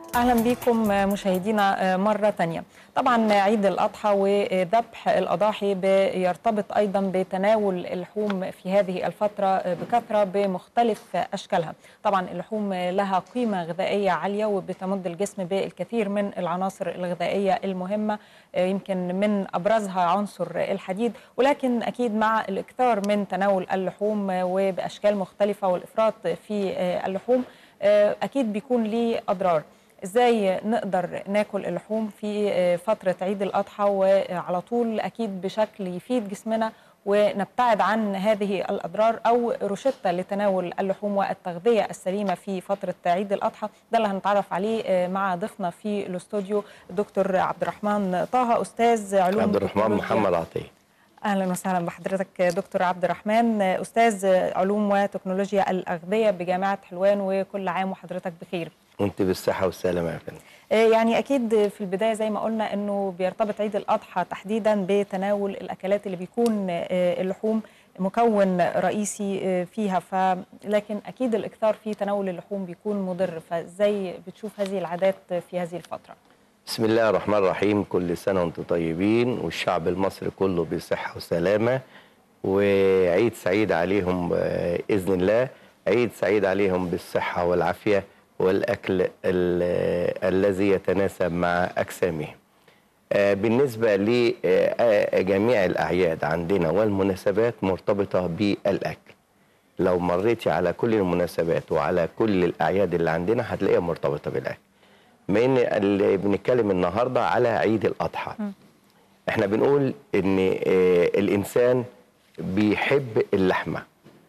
اهلا بكم مشاهدينا مره تانية طبعا عيد الاضحى وذبح الاضاحي بيرتبط ايضا بتناول اللحوم في هذه الفتره بكثره بمختلف اشكالها طبعا اللحوم لها قيمه غذائيه عاليه وبتمد الجسم بالكثير من العناصر الغذائيه المهمه يمكن من ابرزها عنصر الحديد ولكن اكيد مع الاكثار من تناول اللحوم وباشكال مختلفه والافراط في اللحوم اكيد بيكون ليه اضرار ازاي نقدر ناكل اللحوم في فتره عيد الاضحى وعلى طول اكيد بشكل يفيد جسمنا ونبتعد عن هذه الاضرار او روشته لتناول اللحوم والتغذيه السليمه في فتره عيد الاضحى ده اللي هنتعرف عليه مع ضيفنا في الاستوديو دكتور عبد الرحمن طه استاذ علوم عبد الرحمن محمد عطيه اهلا وسهلا بحضرتك دكتور عبد الرحمن استاذ علوم وتكنولوجيا الاغذيه بجامعه حلوان وكل عام وحضرتك بخير وانت بالصحه والسلامه يا فندم يعني اكيد في البدايه زي ما قلنا انه بيرتبط عيد الاضحى تحديدا بتناول الاكلات اللي بيكون اللحوم مكون رئيسي فيها ف لكن اكيد الاكثار في تناول اللحوم بيكون مضر فازاي بتشوف هذه العادات في هذه الفتره بسم الله الرحمن الرحيم كل سنه وانتم طيبين والشعب المصري كله بصحه وسلامه وعيد سعيد عليهم باذن الله عيد سعيد عليهم بالصحه والعافيه والاكل الذي يتناسب مع اجسامهم. بالنسبه لجميع الاعياد عندنا والمناسبات مرتبطه بالاكل. لو مريتي على كل المناسبات وعلى كل الاعياد اللي عندنا هتلاقيها مرتبطه بالاكل. بما ان اللي بنتكلم النهارده على عيد الاضحى. احنا بنقول ان الانسان بيحب اللحمه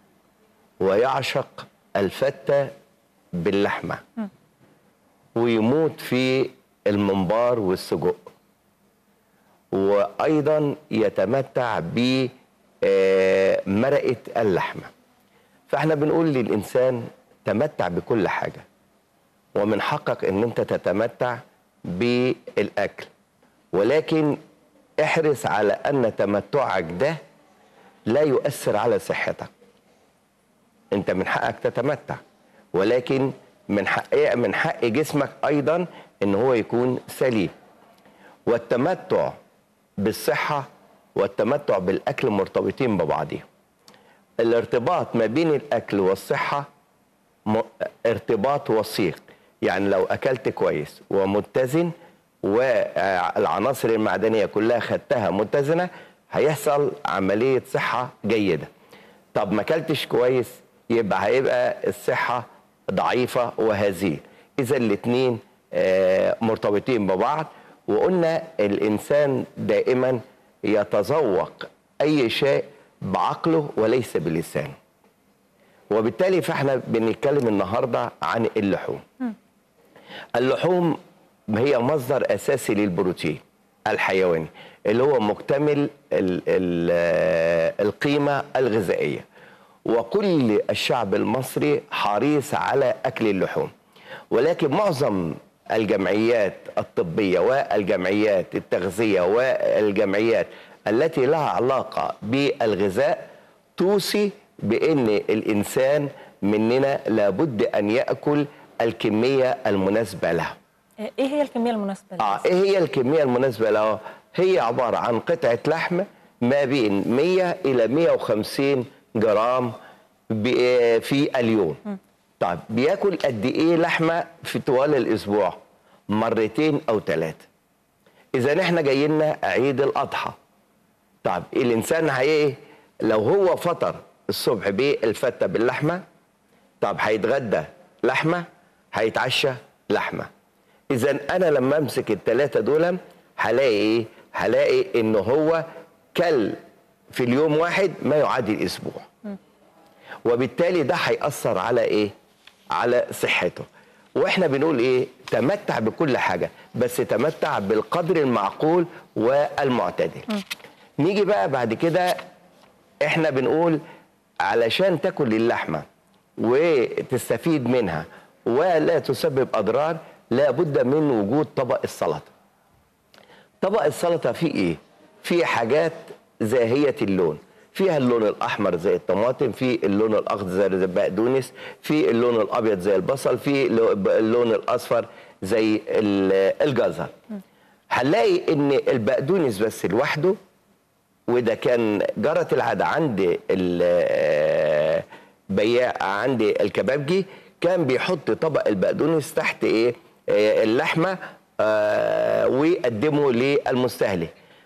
ويعشق الفته باللحمه ويموت في الممبار والسجق وايضا يتمتع بمرقه اللحمه فاحنا بنقول للانسان تمتع بكل حاجه ومن حقك ان انت تتمتع بالاكل ولكن احرص على ان تمتعك ده لا يؤثر على صحتك انت من حقك تتمتع ولكن من حق من حق جسمك ايضا ان هو يكون سليم والتمتع بالصحه والتمتع بالاكل مرتبطين ببعضهم الارتباط ما بين الاكل والصحه ارتباط وثيق يعني لو اكلت كويس ومتزن والعناصر المعدنيه كلها خدتها متزنه هيحصل عمليه صحه جيده طب ما اكلتش كويس يبقى هيبقى الصحه ضعيفه وهزيل اذا الاثنين مرتبطين ببعض وقلنا الانسان دائما يتذوق اي شيء بعقله وليس بلسانه وبالتالي فاحنا بنتكلم النهارده عن اللحوم اللحوم هي مصدر اساسي للبروتين الحيواني اللي هو مكتمل ال ال القيمه الغذائيه وكل الشعب المصري حريص على اكل اللحوم ولكن معظم الجمعيات الطبيه والجمعيات التغذيه والجمعيات التي لها علاقه بالغذاء توصي بان الانسان مننا لابد ان ياكل الكميه المناسبه له. ايه هي الكميه المناسبه له؟ اه ايه هي الكميه المناسبه له؟ هي عباره عن قطعه لحم ما بين 100 الى 150 جرام في اليوم. م. طيب بياكل قد ايه لحمه في طوال الاسبوع؟ مرتين او ثلاثه. اذا احنا جاي لنا عيد الاضحى. طيب الانسان هي لو هو فطر الصبح بالفته باللحمه طب هيتغدى لحمه هيتعشى لحمه اذا انا لما امسك الثلاثه دول هلاقي ايه هلاقي ان هو كل في اليوم واحد ما يعادل اسبوع وبالتالي ده هيأثر على ايه على صحته واحنا بنقول ايه تمتع بكل حاجه بس تمتع بالقدر المعقول والمعتدل نيجي بقى بعد كده احنا بنقول علشان تاكل اللحمه وتستفيد منها ولا تسبب اضرار لابد من وجود طبق السلطه طبق السلطه فيه ايه فيه حاجات زاهيه اللون فيها اللون الاحمر زي الطماطم في اللون الاخضر زي البقدونس في اللون الابيض زي البصل في اللون الاصفر زي ال- الجزر هنلاقي ان البقدونس بس لوحده وده كان جرت العاده عند ال- بياع عند الكبابجي كان بيحط طبق البقدونس تحت ايه آه، اللحمه آه، ويقدمه للمستهلك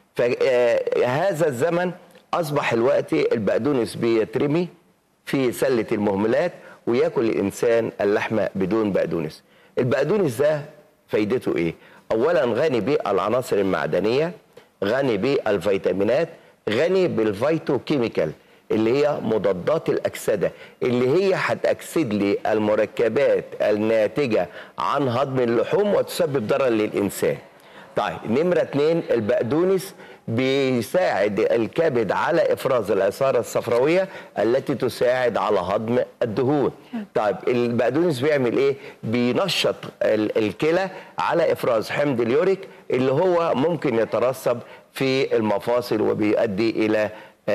فهذا الزمن اصبح الوقت البقدونس بيترمي في سله المهملات وياكل الانسان اللحمه بدون بقدونس البقدونس ده فايدته ايه اولا غني بالعناصر المعدنيه غني بالفيتامينات غني بالفيتوكيميكال اللي هي مضادات الاكسده اللي هي هتاكسد لي المركبات الناتجه عن هضم اللحوم وتسبب ضرر للانسان طيب نمرة اتنين البقدونس بيساعد الكبد على افراز العصاره الصفراويه التي تساعد على هضم الدهون. طيب البقدونس بيعمل ايه؟ بينشط ال- الكلى على افراز حمض اليوريك اللي هو ممكن يترسب في المفاصل وبيؤدي الى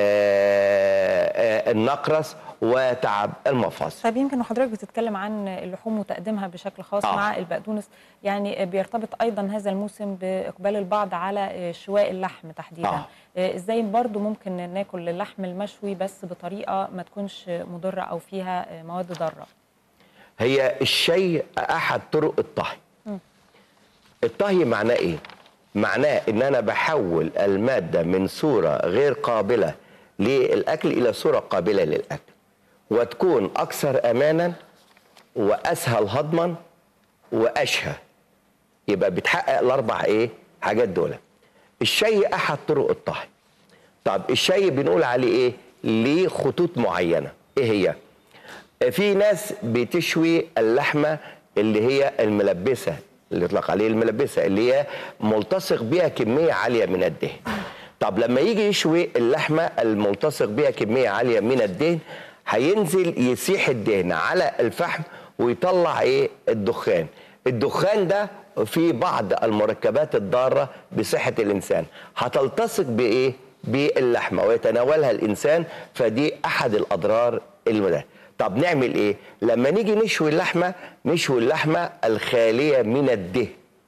آه، آه، النقرس وتعب المفاصل. طيب يمكن وحضرتك بتتكلم عن اللحوم وتقديمها بشكل خاص آه. مع البقدونس يعني بيرتبط ايضا هذا الموسم باقبال البعض على شواء اللحم تحديدا آه. ازاي برضو ممكن ناكل اللحم المشوي بس بطريقه ما تكونش مضره او فيها مواد ضاره هي الشيء احد طرق الطهي الطهي معناه ايه معناه ان انا بحول الماده من صوره غير قابله للاكل الى صوره قابله للاكل وتكون اكثر امانا واسهل هضما واشهى يبقى بتحقق الاربع ايه حاجات دول الشيء احد طرق الطهي طب الشيء بنقول عليه ايه ليه خطوط معينه ايه هي في ناس بتشوي اللحمه اللي هي الملبسه اللي يطلق عليه الملبسه اللي هي ملتصق بها كميه عاليه من الدهن طب لما يجي يشوي اللحمه الملتصق بها كميه عاليه من الدهن هينزل يسيح الدهن على الفحم ويطلع ايه الدخان الدخان ده في بعض المركبات الضاره بصحه الانسان هتلتصق بايه باللحمه ويتناولها الانسان فدي احد الاضرار المدى طب نعمل ايه لما نيجي نشوي اللحمه نشوي اللحمه الخاليه من الدهن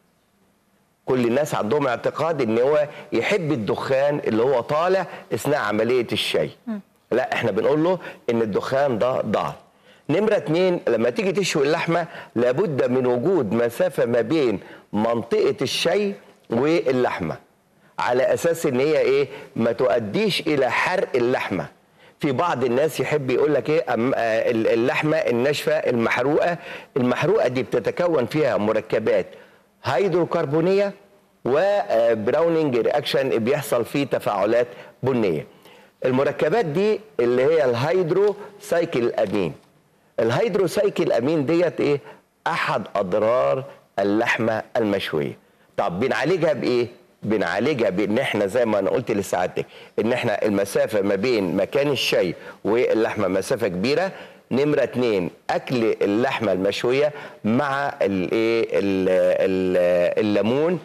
كل الناس عندهم اعتقاد ان هو يحب الدخان اللي هو طالع اثناء عمليه الشي لا احنا بنقول له ان الدخان ده ضار نمرة اتنين لما تيجي تشوي اللحمة لابد من وجود مسافة ما بين منطقة الشي واللحمة على اساس ان هي ايه ما تؤديش الى حرق اللحمه في بعض الناس يحب يقول لك ايه أم- آه، اللحمه الناشفه المحروقه المحروقه دي بتتكون فيها مركبات هيدروكربونيه وبراوننج رياكشن بيحصل فيه تفاعلات بنيه المركبات دي اللي هي الهيدرو سايكل الامين الهيدرو سايكل الامين ديت ايه احد اضرار اللحمه المشويه طب بنعالجها بايه بنعالجها بان احنا زي ما انا قلت لسعادتك ان احنا المسافه ما بين مكان الشي واللحمه مسافه كبيره نمره اتنين اكل اللحمه المشويه مع الايه ال- ال- الليمون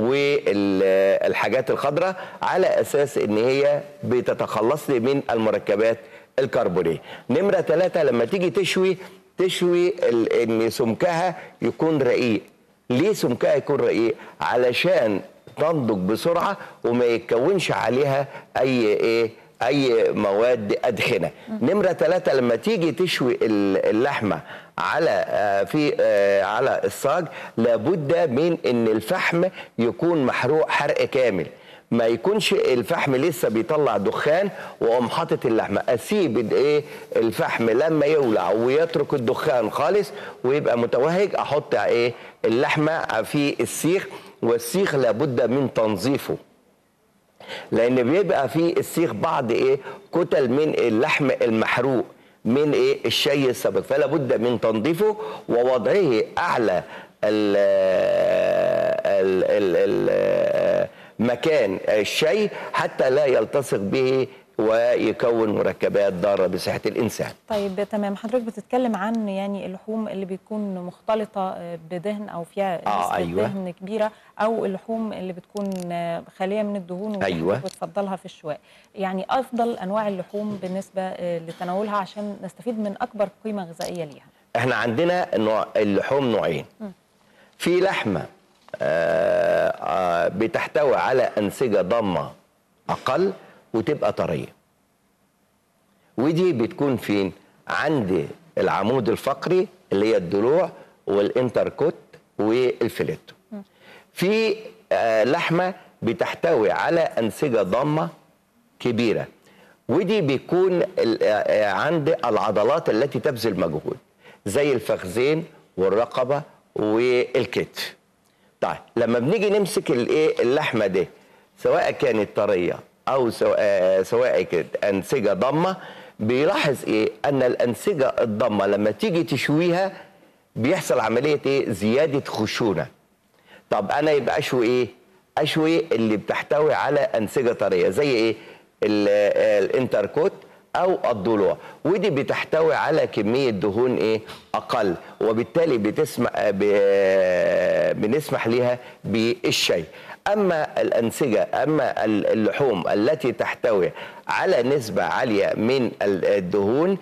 والحاجات الخضراء على اساس ان هي بتتخلص لي من المركبات الكربونيه نمره ثلاثة لما تيجي تشوي تشوي ال- ان سمكها يكون رقيق ليه سمكها يكون رقيق علشان تنضج بسرعه وما يتكونش عليها اي ايه اي مواد ادخنه نمره ثلاثة لما تيجي تشوي ال- اللحمه على آه، في آه، على الصاج لابد من ان الفحم يكون محروق حرق كامل ما يكونش الفحم لسه بيطلع دخان واقوم حاطط اللحمه اسيب الايه الفحم لما يولع ويترك الدخان خالص ويبقى متوهج احط ايه اللحمه في السيخ والسيخ لابد من تنظيفه لان بيبقى في السيخ بعض ايه كتل من اللحم المحروق من ايه الشي السابق فلا بد من تنظيفه ووضعه اعلى ال ال ال ال مكان الشي حتى لا يلتصق به ويكون مركبات ضاره بصحه الانسان طيب تمام حضرتك بتتكلم عن يعني اللحوم اللي بتكون مختلطة آه، بدهن أو فيها آه، نسبة أيوة. دهن كبيرة أو اللحوم اللي بتكون آه، خالية من الدهون ودي أيوة. حضرتك بتفضلها في الشواء يعني أفضل أنواع اللحوم بالنسبة آه، لتناولها عشان نستفيد من أكبر قيمة غذائية ليها احنا عندنا نوع اللحوم نوعين في لحمه آه، آه، بتحتوي على انسجه ضمه اقل وتبقى طريه ودي بتكون فين عند العمود الفقري اللي هي الضلوع والانتركوت والفليتو في آه، لحمه بتحتوي على انسجه ضمه كبيره ودي بيكون ال- آه، عند العضلات التي تبذل مجهود زي الفخذين والرقبه والكتف طيب لما بنيجي نمسك الايه اللحمه دي سواء كانت طريه او سواء, آه، سواء كانت انسجه ضمه بيلاحظ ايه ان الانسجه الضمه لما تيجي تشويها بيحصل عمليه ايه زياده خشونه طب انا يبقى اشوي ايه اشوي اللي بتحتوي على انسجه طريه زي ايه ال- آه، الانتركوت او الضلوع ودي بتحتوي على كميه دهون ايه اقل وبالتالي بتسمح آه، ب- آه، بنسمح ليها بالشيء اما الانسجه اما ال- اللحوم التي تحتوي على نسبه عاليه من ال- الدهون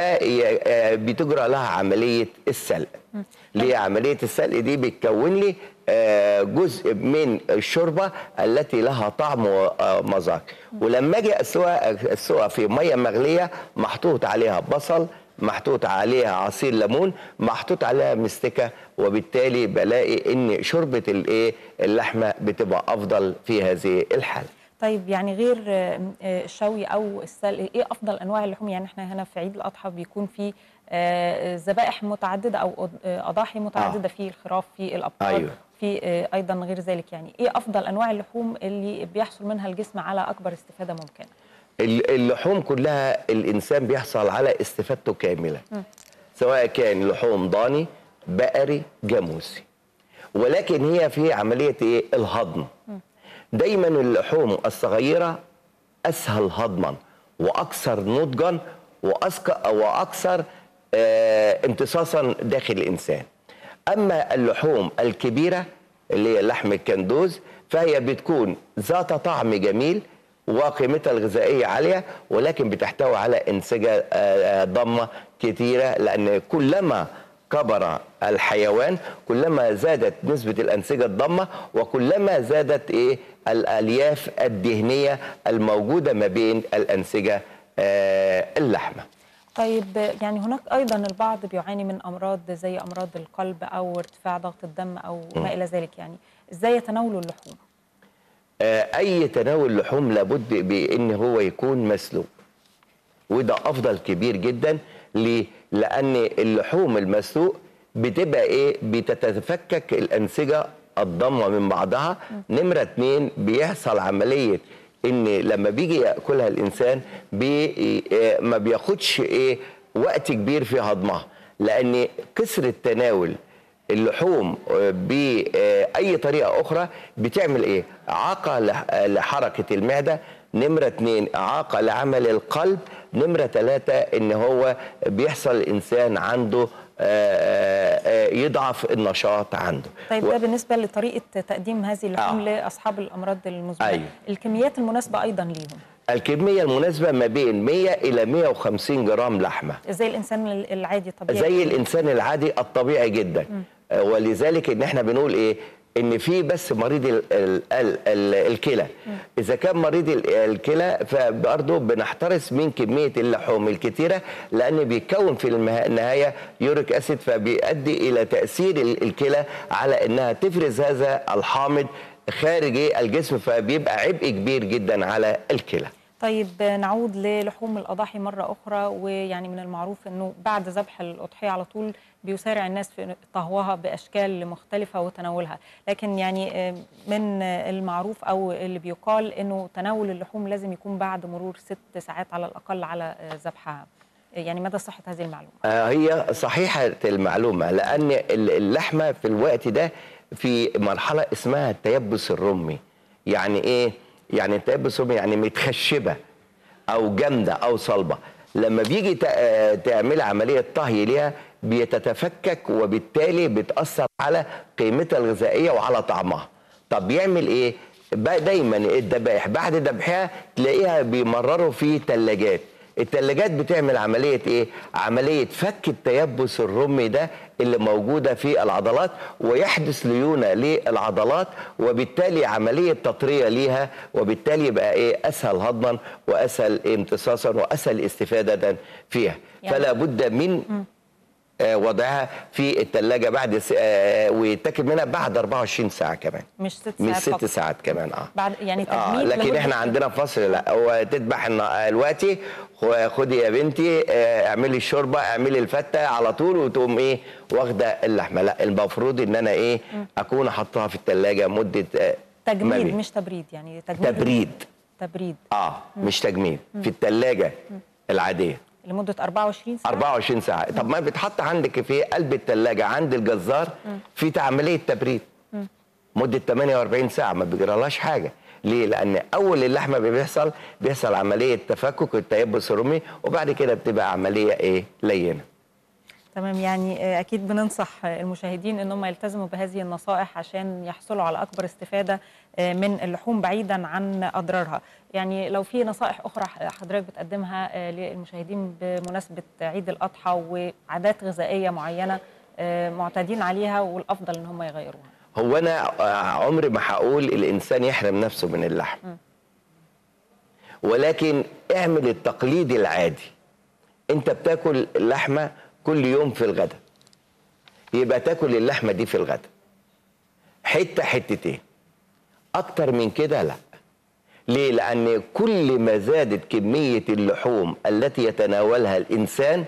فبتجرى لها عمليه السلق ليه عمليه السلق دي بتكون لي آه، جزء من الشوربه التي لها طعم ومذاق ولما اجي اسويها اسويها في ميه مغليه محطوط عليها بصل محطوط عليها عصير ليمون محطوط عليها مستكه وبالتالي بلاقي ان شوربه الايه اللحمه بتبقى افضل في هذه الحاله طيب يعني غير آه، آه، الشوي او السلق ايه افضل انواع اللحوم يعني احنا هنا في عيد الاضحى بيكون في آه، ذبائح متعدده او أض- آه، اضاحي متعدده في الخراف في الابقار أيوه. في آه، ايضا غير ذلك يعني ايه افضل انواع اللحوم اللي بيحصل منها الجسم على اكبر استفاده ممكنه ال- اللحوم كلها الانسان بيحصل على استفادته كامله سواء كان لحوم ضاني بقري جاموسي ولكن هي في عمليه ايه الهضم دايما اللحوم الصغيره اسهل هضما واكثر نضجا وأسك- واكثر آه امتصاصا داخل الانسان اما اللحوم الكبيره اللي هي لحم الكندوز فهي بتكون ذات طعم جميل وقيمتها الغذائيه عاليه ولكن بتحتوي على انسجه آه، آه، ضمه كتيره لان كلما كبر الحيوان كلما زادت نسبه الانسجه الضمه وكلما زادت ايه الالياف الدهنيه الموجوده ما بين الانسجه آه، اللحمه طيب آه، يعني هناك ايضا البعض بيعاني من امراض زي امراض القلب او ارتفاع ضغط الدم او ما الى ذلك يعني ازاي يتناولوا اللحوم آه، اي تناول لحوم لابد بان هو يكون مسلوق وده افضل كبير جدا ليه لان اللحوم المسلوق بتبقى ايه بتتفكك الانسجه الضمه من بعضها نمره اتنين بيحصل عمليه ان لما بيجي ياكلها الانسان بي آه، ما بياخدش ايه وقت كبير في هضمها لان كسر التناول اللحوم آه، بأي طريقة أخرى بتعمل إيه؟ إعاقة لح- آه، لحركة المعدة نمرة اتنين إعاقة لعمل القلب نمرة ثلاثة إن هو بيحصل الإنسان عنده آه، آه، آه، يضعف النشاط عنده طيب و- ده بالنسبه لطريقه تقديم هذه اللحوم آه. لاصحاب الامراض المزمنه أيوه. الكميات المناسبه ايضا ليهم الكمية المناسبة ما بين 100 إلى 150 جرام لحمة زي الانسان العادي طبيعي زي الانسان العادي الطبيعي جدا آه، ولذلك ان احنا بنقول ايه ان في بس مريض ال ال ال ال الكلى اذا كان مريض ال- الكلى فبرضه بنحترس من كميه اللحوم الكتيره لان بيكون في المها- النهايه يوريك اسيد فبيؤدي الى تاثير ال- الكلى على انها تفرز هذا الحامض خارج الجسم فبيبقى عبء كبير جدا على الكلى طيب نعود للحوم الاضاحي مره اخرى ويعني من المعروف انه بعد ذبح الاضحيه على طول بيسارع الناس في طهوها باشكال مختلفه وتناولها لكن يعني آه، من المعروف او اللي بيقال انه تناول اللحوم لازم يكون بعد مرور ست ساعات على الاقل على آه، ذبحها يعني مدى صحه هذه المعلومه آه، هي صحيحة المعلومة لأن ال- اللحمة في الوقت ده في مرحلة اسمها التيبس الرمي يعني إيه؟ يعني التيبس الرمي يعني متخشبة أو جامدة أو صلبة لما بيجي ت- آه، تعمل عملية طهي ليها بتتفكك وبالتالي بتأثر على قيمتها الغذائية وعلى طعمها طب بيعمل ايه بقى دايما الذبائح بعد ذبحها تلاقيها بيمرروا في ثلاجات الثلاجات بتعمل عمليه ايه عمليه فك التيبس الرمي ده اللي موجوده في العضلات ويحدث ليونه للعضلات وبالتالي عمليه تطريه ليها وبالتالي يبقى ايه اسهل هضما واسهل امتصاصا واسهل استفاده فيها يعني- فلا بد من آه، وضعها في الثلاجه بعد س- آه، ويتاكل منها بعد 24 ساعه كمان مش ست مش ساعات ست فقط. ساعات كمان اه بعد يعني اه تجميد لكن لمدة- احنا عندنا في مصر لا هو تذبح النا- دلوقتي خ- خدي يا بنتي آه، اعملي الشوربه اعملي الفته على طول وتقوم ايه واخده اللحمه لا المفروض ان انا ايه اكون احطها في الثلاجه مده آه، ما تجميد بين- مش تبريد يعني تجميد تبريد تبريد اه مش تجميد في الثلاجه العاديه لمده 24 ساعه 24 ساعه طب ما بتحط عندك في قلب الثلاجه عند الجزار في عمليه تبريد مده 48 ساعه ما بيجرالهاش حاجه ليه؟ لأن أول اللحمة بيحصل بيحصل عملية تفكك التيبس الرومي وبعد كده بتبقى عملية إيه؟ لينة. تمام يعني آه، اكيد بننصح آه، المشاهدين ان هم يلتزموا بهذه النصائح عشان يحصلوا على اكبر استفاده آه، من اللحوم بعيدا عن اضرارها يعني لو في نصائح اخرى ح- حضرتك بتقدمها آه، للمشاهدين بمناسبه عيد الاضحى وعادات غذائيه معينه آه، معتادين عليها والافضل ان هم يغيروها هو أنا آه، عمري ما هقول الإنسان يحرم نفسه من اللحم. ولكن اعمل التقليد العادي. أنت بتاكل اللحمة كل يوم في الغداء. يبقى تاكل اللحمة دي في الغداء. حتة حتتين. أكتر من كده لا. ليه؟ لأن كل ما زادت كمية اللحوم التي يتناولها الإنسان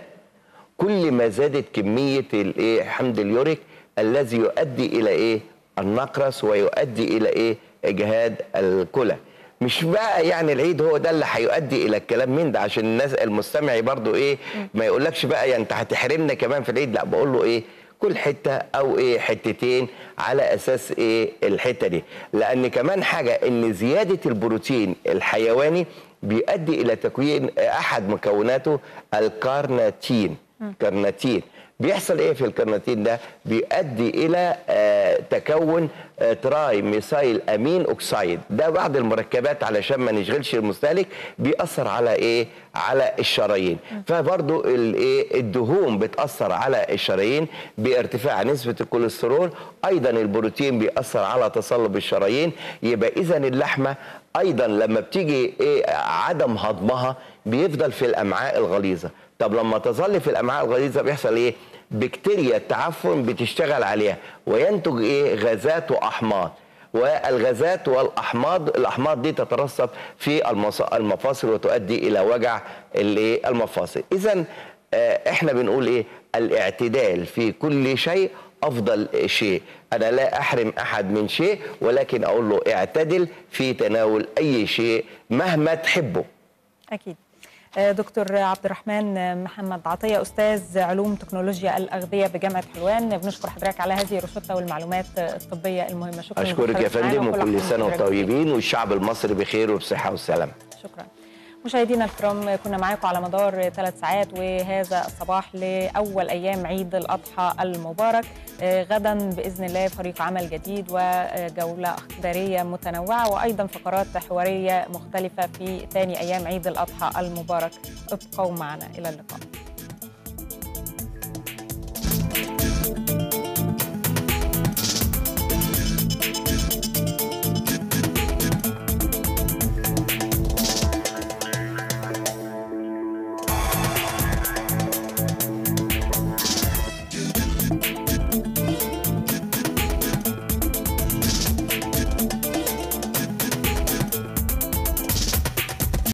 كل ما زادت كمية الايه حمض اليوريك الذي يؤدي إلى إيه؟ النقرس ويؤدي إلى إيه؟ إجهاد الكلى. مش بقى يعني العيد هو ده اللي هيؤدي الى الكلام من ده عشان الناس المستمع برضو ايه ما يقولكش بقى يعني انت هتحرمنا كمان في العيد لا بقول له ايه كل حته او ايه حتتين على اساس ايه الحته دي لان كمان حاجه ان زياده البروتين الحيواني بيؤدي الى تكوين احد مكوناته الكارناتين كارناتين بيحصل ايه في الكارناتين ده بيؤدي الى آه تكون آه تراي ميثايل امين اوكسايد ده بعض المركبات علشان ما نشغلش المستهلك بيأثر على ايه على الشرايين فبرضو الايه الدهون بتأثر على الشرايين بارتفاع نسبة الكوليسترول ايضا البروتين بيأثر على تصلب الشرايين يبقى اذا اللحمة ايضا لما بتيجي ايه عدم هضمها بيفضل في الامعاء الغليظه طب لما تظل في الامعاء الغليظه بيحصل ايه بكتيريا التعفن بتشتغل عليها وينتج ايه غازات واحماض والغازات والاحماض الاحماض دي تترسب في المص- المفاصل وتؤدي الى وجع الايه المفاصل اذا آه، احنا بنقول ايه الاعتدال في كل شيء افضل شيء انا لا احرم احد من شيء ولكن اقول له اعتدل في تناول اي شيء مهما تحبه أكيد آه، دكتور عبد الرحمن محمد عطية أستاذ علوم تكنولوجيا الأغذية بجامعة حلوان بنشكر حضرتك على هذه الروشتة والمعلومات الطبية المهمة شكرا اشكرك لوجود يا حضرتك معانا فندم وكل وكل عام سنه وحضرتك وانتم بخير. طيبين والشعب المصري بخير وبصحه وسلامه شكرا مشاهدينا الكرام كنا معاكم على مدار ثلاث ساعات وهذا الصباح لأول أيام عيد الأضحى المبارك آه، غدا بإذن الله فريق عمل جديد وجولة أخبارية متنوعة وأيضا فقرات حوارية مختلفة في ثاني أيام عيد الأضحى المبارك ابقوا معنا إلى اللقاء